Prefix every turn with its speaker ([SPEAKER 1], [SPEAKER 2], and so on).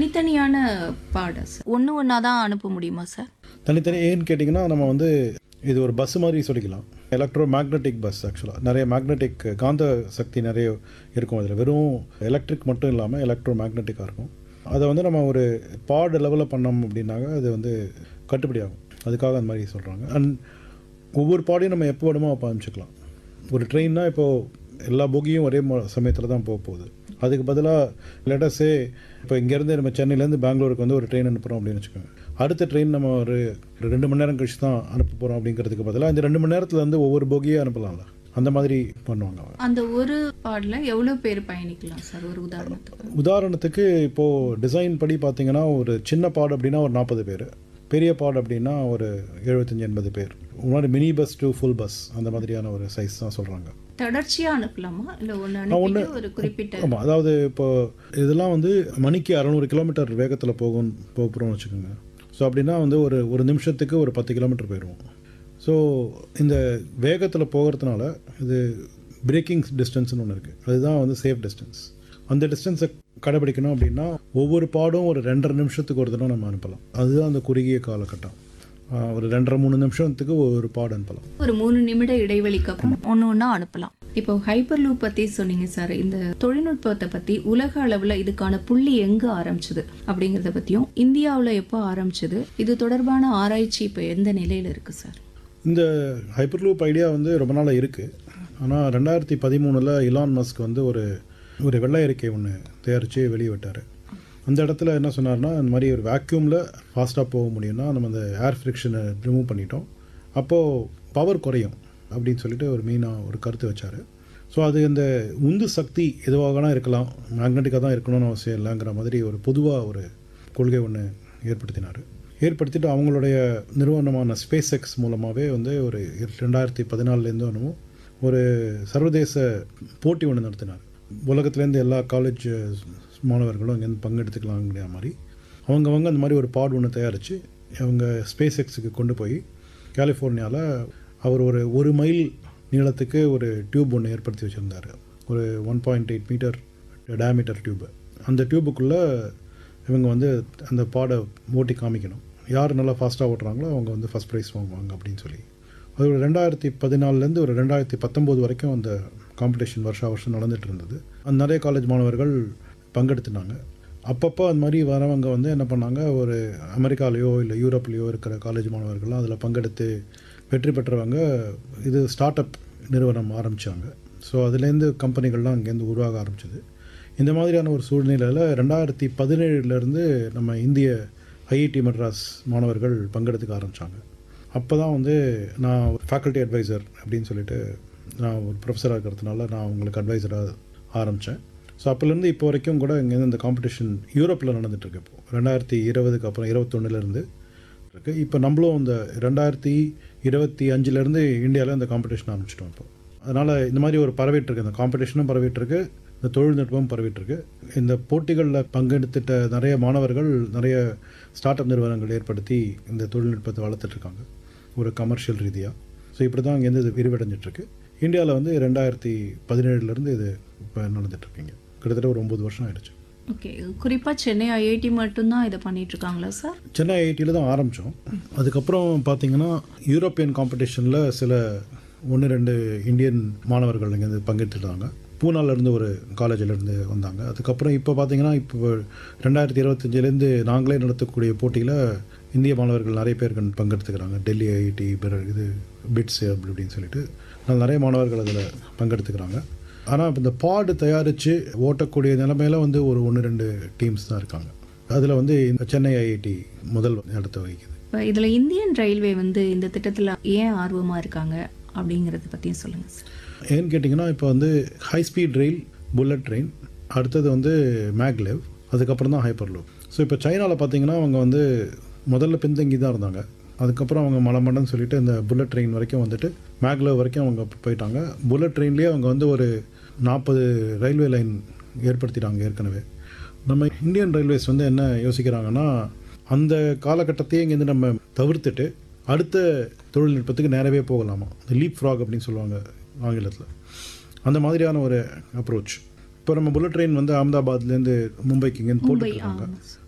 [SPEAKER 1] தனித்தனியான பாடா சார் ஒன்று ஒன்றா தான் அனுப்ப முடியுமா சார்
[SPEAKER 2] தனித்தனி ஏன்னு கேட்டிங்கன்னா நம்ம வந்து இது ஒரு பஸ் மாதிரி சொல்லிக்கலாம் எலக்ட்ரோ மேக்னெட்டிக் பஸ் ஆக்சுவலாக நிறைய மேக்னெட்டிக் காந்த சக்தி நிறைய இருக்கும் அதில் வெறும் எலக்ட்ரிக் மட்டும் இல்லாமல் எலக்ட்ரோ மேக்னெட்டிக்காக இருக்கும் அதை வந்து நம்ம ஒரு பாட் லெவலில் பண்ணோம் அப்படின்னாக்க அது வந்து கட்டுப்படி ஆகும் அதுக்காக அந்த மாதிரி சொல்கிறாங்க அண்ட் ஒவ்வொரு பாடையும் நம்ம எப்போ வேணுமோ அப்போ அனுப்பிச்சிக்கலாம் ஒரு ட்ரெயின்னா இப்போது எல்லா போகியும் ஒரே சமயத்தில் தான் போக போகுது அதுக்கு பதிலாக லெட்டஸே இப்போ இங்கேருந்து நம்ம சென்னையிலேருந்து பெங்களூருக்கு வந்து ஒரு ட்ரெயின் அனுப்புகிறோம் அப்படின்னு வச்சுக்கோங்க அடுத்த ட்ரெயின் நம்ம ஒரு ஒரு ரெண்டு மணி நேரம் கழிச்சு தான் அனுப்ப போகிறோம் அப்படிங்கிறதுக்கு பதிலாக இந்த ரெண்டு மணி நேரத்தில் வந்து ஒவ்வொரு போகியே அனுப்பலாம்ல அந்த மாதிரி பண்ணுவாங்க அவங்க
[SPEAKER 1] அந்த ஒரு பாடில் எவ்வளோ பேர் பயணிக்கலாம் சார் ஒரு உதாரணத்துக்கு
[SPEAKER 2] உதாரணத்துக்கு இப்போது டிசைன் படி பார்த்தீங்கன்னா ஒரு சின்ன பாடு அப்படின்னா ஒரு நாற்பது பேர் பெரிய பாடு அப்படின்னா ஒரு எழுபத்தஞ்சி எண்பது பேர் முன்னாடி mini bus to full bus அந்த மாதிரியான ஒரு சைஸ் தான் சொல்கிறாங்க
[SPEAKER 1] தொடர்ச்சியாக அனுப்பலாமா இல்லை ஒன்று அனுப்பிட்டு ஒரு குறிப்பிட்ட
[SPEAKER 2] ஆமாம் அதாவது இப்போ இதெல்லாம் வந்து மணிக்கு அறநூறு கிலோமீட்டர் வேகத்தில் போகும் போக போகிறோம்னு வச்சுக்கோங்க ஸோ அப்படின்னா வந்து ஒரு ஒரு நிமிஷத்துக்கு ஒரு பத்து கிலோமீட்டர் போயிடுவோம் ஸோ இந்த வேகத்தில் போகிறதுனால இது பிரேக்கிங் டிஸ்டன்ஸ்னு ஒன்று இருக்குது அதுதான் வந்து சேஃப் டிஸ்டன்ஸ் அந்த டிஸ்டன்ஸை கடைபிடிக்கணும் அப்படின்னா ஒவ்வொரு பாடும் ஒரு ரெண்டரை நிமிஷத்துக்கு ஒரு தடவை நம்ம அனுப்பலாம் அதுதான் அந்த குறுகிய காலகட்டம் ஆஹ் ஒரு ரெண்டரை மூணு நிமிஷத்துக்கு ஒரு பாடு அனுப்பலாம்
[SPEAKER 1] ஒரு மூணு நிமிட இடைவெளிக்கு அப்புறம் ஒன்று ஒன்றா அனுப்பலாம் இப்போ ஹைப்பர் லூப் பற்றி சொன்னீங்க சார் இந்த தொழில்நுட்பத்தை பற்றி உலக அளவில் இதுக்கான புள்ளி எங்கே ஆரம்பிச்சது அப்படிங்கிறத பற்றியும் இந்தியாவில் எப்போ ஆரம்பிச்சது இது தொடர்பான ஆராய்ச்சி இப்போ எந்த நிலையில் இருக்குது சார்
[SPEAKER 2] இந்த ஹைப்பர்லூப் ஐடியா வந்து ரொம்ப நாளாக இருக்குது ஆனால் ரெண்டாயிரத்தி பதிமூணில் இலான் மஸ்க் வந்து ஒரு ஒரு வெள்ளை அறிக்கை ஒன்று தயாரித்து வெளியே விட்டார் அந்த இடத்துல என்ன சொன்னார்னா இந்த மாதிரி ஒரு வேக்யூமில் ஃபாஸ்ட்டாக போக முடியும்னா நம்ம அந்த ஏர் ஃப்ரிக்ஷனை ரிமூவ் பண்ணிட்டோம் அப்போது பவர் குறையும் அப்படின்னு சொல்லிட்டு ஒரு மெயினாக ஒரு கருத்து வச்சார் ஸோ அது இந்த உந்து சக்தி எதுவாகனா இருக்கலாம் மேக்னெட்டிக்காக தான் இருக்கணும்னு அவசியம் இல்லைங்கிற மாதிரி ஒரு பொதுவாக ஒரு கொள்கை ஒன்று ஏற்படுத்தினார் ஏற்படுத்திட்டு அவங்களுடைய நிறுவனமான ஸ்பேஸ் எக்ஸ் மூலமாகவே வந்து ஒரு ரெண்டாயிரத்தி பதினாலுலேருந்து என்னமோ ஒரு சர்வதேச போட்டி ஒன்று நடத்தினார் உலகத்துலேருந்து எல்லா காலேஜ் மாணவர்களும் இங்கேருந்து பங்கெடுத்துக்கலாங்கிற மாதிரி அவங்கவங்க அந்த மாதிரி ஒரு பாட் ஒன்று தயாரித்து அவங்க ஸ்பேஸ் எக்ஸுக்கு கொண்டு போய் கலிஃபோர்னியாவில் அவர் ஒரு ஒரு மைல் நீளத்துக்கு ஒரு டியூப் ஒன்று ஏற்படுத்தி வச்சுருந்தார் ஒரு one point eight metre diameter tube அந்த டியூபுக்குள்ளே இவங்க வந்து அந்த பாடை ஓட்டி காமிக்கணும் யார் நல்லா ஃபாஸ்ட்டாக ஓட்டுறாங்களோ அவங்க வந்து ஃபஸ்ட் ப்ரைஸ் வாங்குவாங்க அப்படின்னு சொல்லி அது ஒரு ரெண்டாயிரத்தி பதினாலுலேருந்து ஒரு ரெண்டாயிரத்தி பத்தொம்போது வரைக்கும் அந்த காம்படிஷன் வருஷா வருஷம் நடந்துட்டு இருந்தது அந்த நிறைய காலேஜ் மாணவர்கள் பங்கெடுத்துனாங்க அப்பப்போ அந்த மாதிரி வரவங்க வந்து என்ன பண்ணாங்க ஒரு அமெரிக்காலேயோ இல்லை யூரோப்லேயோ இருக்கிற காலேஜ் மாணவர்கள்லாம் அதில் பங்கெடுத்து வெற்றி பெற்றவங்க இது ஸ்டார்ட் அப் நிறுவனம் ஆரம்பித்தாங்க ஸோ அதுலேருந்து கம்பெனிகள்லாம் அங்கேருந்து உருவாக ஆரம்பிச்சது இந்த மாதிரியான ஒரு சூழ்நிலையில் ரெண்டாயிரத்தி பதினேழுலேருந்து நம்ம இந்திய ஐஐடி மெட்ராஸ் மாணவர்கள் பங்கெடுத்துக்க ஆரம்பித்தாங்க அப்போ தான் வந்து நான் ஃபேக்கல்ட்டி அட்வைசர் அப்படின்னு சொல்லிட்டு நான் ஒரு ப்ரொஃபஸராக இருக்கிறதுனால நான் உங்களுக்கு அட்வைசராக ஆரம்பித்தேன் ஸோ அப்போலேருந்து இப்போ வரைக்கும் கூட இங்கேருந்து இந்த காம்படிஷன் யூரோப்பில் நடந்துகிட்ருக்கு இப்போ ரெண்டாயிரத்தி இருபதுக்கு அப்புறம் இருபத்தொன்னுலேருந்து இருக்குது இப்போ நம்மளும் இந்த ரெண்டாயிரத்தி இருபத்தி அஞ்சுலேருந்து இந்தியாவில் இந்த காம்படிஷன் ஆரம்பிச்சிட்டோம் இப்போ அதனால் இந்த மாதிரி ஒரு பரவிட்டுருக்கு இந்த காம்படிஷனும் பரவிட்டுருக்கு இந்த தொழில்நுட்பம் பரவிட்டுருக்கு இந்த போட்டிகளில் பங்கெடுத்துட்ட நிறைய மாணவர்கள் நிறைய ஸ்டார்ட் அப் நிறுவனங்கள் ஏற்படுத்தி இந்த தொழில்நுட்பத்தை வளர்த்துட்ருக்காங்க ஒரு கமர்ஷியல் ரீதியாக ஸோ இப்படி தான் இங்கேருந்து இது விரிவடைஞ்சிட்ருக்கு இந்தியாவில் வந்து ரெண்டாயிரத்தி பதினேழுலேருந்து இது இப்போ நடந்துட்டுருக்கீங்க கிட்டத்தட்ட ஒரு ஒம்பது வருஷம் ஆயிடுச்சு
[SPEAKER 1] ஓகே குறிப்பாக சென்னை ஐஐடி மட்டும்தான் இதை பண்ணிட்டு இருக்காங்களா சார்
[SPEAKER 2] சென்னை ஐஐடியில் தான் ஆரம்பித்தோம் அதுக்கப்புறம் பார்த்தீங்கன்னா யூரோப்பியன் காம்படிஷனில் சில ஒன்று ரெண்டு இந்தியன் மாணவர்கள் இங்கேருந்து பங்கெடுத்துட்டாங்க பூனாலேருந்து ஒரு காலேஜிலேருந்து வந்தாங்க அதுக்கப்புறம் இப்போ பார்த்தீங்கன்னா இப்போ ரெண்டாயிரத்தி இருபத்தஞ்சிலேருந்து நாங்களே நடத்தக்கூடிய போட்டியில் இந்திய மாணவர்கள் நிறைய பேர் கண் பங்கெடுத்துக்கிறாங்க டெல்லி ஐஐடி பிற இது பிட்ஸ் அப்படி இப்படின்னு சொல்லிட்டு அதனால நிறைய மாணவர்கள் அதில் பங்கெடுத்துக்கிறாங்க ஆனால் இந்த பாடு தயாரித்து ஓட்டக்கூடிய நிலைமையில வந்து ஒரு ஒன்று ரெண்டு டீம்ஸ் தான் இருக்காங்க அதில் வந்து இந்த சென்னை ஐஐடி முதல் இடத்த வகிக்குது
[SPEAKER 1] இப்போ இதில் இந்தியன் ரயில்வே வந்து இந்த திட்டத்தில் ஏன் ஆர்வமாக இருக்காங்க அப்படிங்கிறத பற்றியும் சொல்லுங்கள் சார்
[SPEAKER 2] ஏன்னு கேட்டிங்கன்னா இப்போ வந்து ஹை ஸ்பீட் ரயில் புல்லட் ட்ரெயின் அடுத்தது வந்து மேக்லெவ் அதுக்கப்புறம் தான் ஹைப்பர்லூப் ஸோ இப்போ சைனாவில் பார்த்தீங்கன்னா அவங்க வந்து முதல்ல பின்தங்கி தான் இருந்தாங்க அதுக்கப்புறம் அவங்க மலமண்டன்னு சொல்லிட்டு இந்த புல்லட் ட்ரெயின் வரைக்கும் வந்துட்டு மேக்லெவ் வரைக்கும் அவங்க போயிட்டாங்க புல்லட் ட்ரெயின்லேயே அவங்க வந்து ஒரு நாற்பது ரயில்வே லைன் ஏற்படுத்திட்டாங்க ஏற்கனவே நம்ம இந்தியன் ரயில்வேஸ் வந்து என்ன யோசிக்கிறாங்கன்னா அந்த காலகட்டத்தையே இங்கேருந்து நம்ம தவிர்த்துட்டு அடுத்த தொழில்நுட்பத்துக்கு நேரவே போகலாமா இந்த லீப் ஃப்ராக் அப்படின்னு சொல்லுவாங்க ஆங்கிலத்தில் அந்த மாதிரியான ஒரு அப்ரோச் இப்போ நம்ம புல்லட் ட்ரெயின் வந்து அகமதாபாத்லேருந்து மும்பைக்கு இங்கேருந்து
[SPEAKER 1] மும்பை
[SPEAKER 2] போட்டுருக்காங்க
[SPEAKER 1] ஆ